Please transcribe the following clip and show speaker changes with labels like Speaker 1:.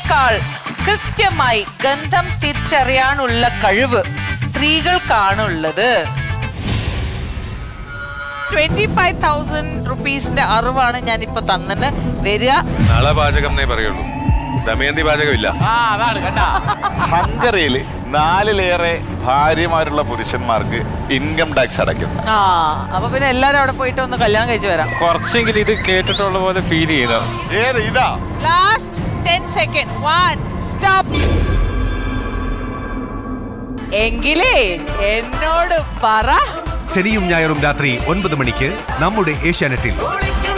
Speaker 1: പുരുഷന്മാരെക്കാൾ കൃത്യമായി ഗന്ധം തിരിച്ചറിയാനുള്ള കഴിവ് സ്ത്രീകൾക്കാണുള്ളത് ട്വന്റി ഫൈവ് തൗസൻഡ് റുപ്പീസിന്റെ അറിവാണ് ഞാൻ ഇപ്പൊ തന്നെ വരിക
Speaker 2: നളപാചകം എന്നേ പറയുള്ളൂ ദമയന്തി പാചകമില്ല
Speaker 3: ആ അതാണ് കണ്ടാ
Speaker 4: ഹംഗറിയിൽ നാലിലേറെ ഭാര്യമാരുള്ള പുരുഷന്മാർക്ക് ഇൻകം ടാക്സ് അടയ്ക്കുന്നു
Speaker 1: ആ അപ്പൊ പിന്നെ എല്ലാരും അവിടെ പോയിട്ട് ഒന്ന് കല്യാണം കഴിച്ചു വരാം
Speaker 5: കുറച്ചെങ്കിലും ഇത് കേട്ടിട്ടുള്ള പോലെ ഫീൽ ചെയ്തോ
Speaker 4: ഏത് ഇതാ
Speaker 1: last ten seconds one stop എങ്കിലേ എന്നോട് പറ
Speaker 6: ശനിയും ഞായറും രാത്രി ഒൻപത് മണിക്ക് നമ്മുടെ ഏഷ്യാനെറ്റിൽ
Speaker 7: ഒളിക്കും